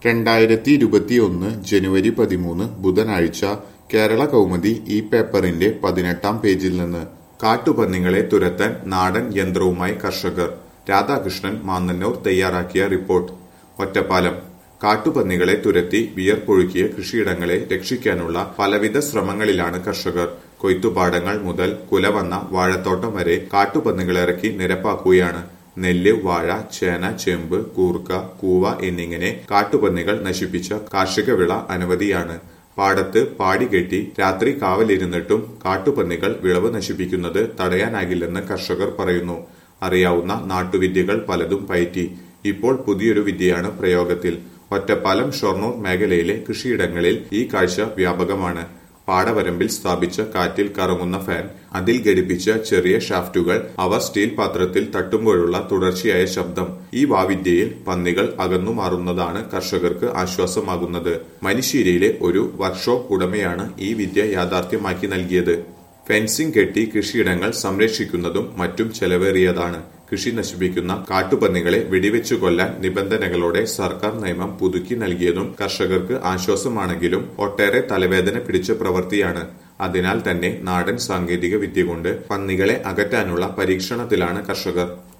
രണ്ടായിരത്തി ഇരുപത്തിയൊന്ന് ജനുവരി പതിമൂന്ന് ബുധനാഴ്ച കേരള കൗമുദി ഈ പേപ്പറിന്റെ പതിനെട്ടാം പേജിൽ നിന്ന് കാട്ടുപന്നികളെ തുരത്താൻ നാടൻ യന്ത്രവുമായി കർഷകർ രാധാകൃഷ്ണൻ മാന്നന്നൂർ തയ്യാറാക്കിയ റിപ്പോർട്ട് ഒറ്റപ്പാലം കാട്ടുപന്നികളെ തുരത്തി വിയർപ്പൊഴുക്കിയ കൃഷിയിടങ്ങളെ രക്ഷിക്കാനുള്ള പലവിധ ശ്രമങ്ങളിലാണ് കർഷകർ കൊയ്ത്തുപാടങ്ങൾ മുതൽ കുലവന്ന വാഴത്തോട്ടം വരെ കാട്ടുപന്നികളിറക്കി നിരപ്പാക്കുകയാണ് നെല്ല് വാഴ ചേന ചേമ്പ് കൂർക്ക കൂവ എന്നിങ്ങനെ കാട്ടുപന്നികൾ നശിപ്പിച്ച കാർഷിക വിള അനവധിയാണ് പാടത്ത് പാടി കെട്ടി രാത്രി കാവലിരുന്നിട്ടും കാട്ടുപന്നികൾ വിളവ് നശിപ്പിക്കുന്നത് തടയാനാകില്ലെന്ന് കർഷകർ പറയുന്നു അറിയാവുന്ന നാട്ടുവിദ്യകൾ പലതും പയറ്റി ഇപ്പോൾ പുതിയൊരു വിദ്യയാണ് പ്രയോഗത്തിൽ ഒറ്റപ്പാലം ഷൊർണൂർ മേഖലയിലെ കൃഷിയിടങ്ങളിൽ ഈ കാഴ്ച വ്യാപകമാണ് പാടവരമ്പിൽ സ്ഥാപിച്ച കാറ്റിൽ കറങ്ങുന്ന ഫാൻ അതിൽ ഘടിപ്പിച്ച ചെറിയ ഷാഫ്റ്റുകൾ അവ സ്റ്റീൽ പാത്രത്തിൽ തട്ടുമ്പോഴുള്ള തുടർച്ചയായ ശബ്ദം ഈ വാവിദ്യയിൽ പന്നികൾ അകന്നു മാറുന്നതാണ് കർഷകർക്ക് ആശ്വാസമാകുന്നത് മനിശ്ശേരിയിലെ ഒരു വർക്ക്ഷോപ്പ് ഉടമയാണ് ഈ വിദ്യ യാഥാർത്ഥ്യമാക്കി നൽകിയത് ഫെൻസിംഗ് കെട്ടി കൃഷിയിടങ്ങൾ സംരക്ഷിക്കുന്നതും മറ്റും ചെലവേറിയതാണ് കൃഷി നശിപ്പിക്കുന്ന കാട്ടുപന്നികളെ വെടിവെച്ചു കൊല്ലാൻ നിബന്ധനകളോടെ സർക്കാർ നിയമം പുതുക്കി നൽകിയതും കർഷകർക്ക് ആശ്വാസമാണെങ്കിലും ഒട്ടേറെ തലവേദന പിടിച്ച പ്രവൃത്തിയാണ് അതിനാൽ തന്നെ നാടൻ സാങ്കേതിക വിദ്യ കൊണ്ട് പന്നികളെ അകറ്റാനുള്ള പരീക്ഷണത്തിലാണ് കർഷകർ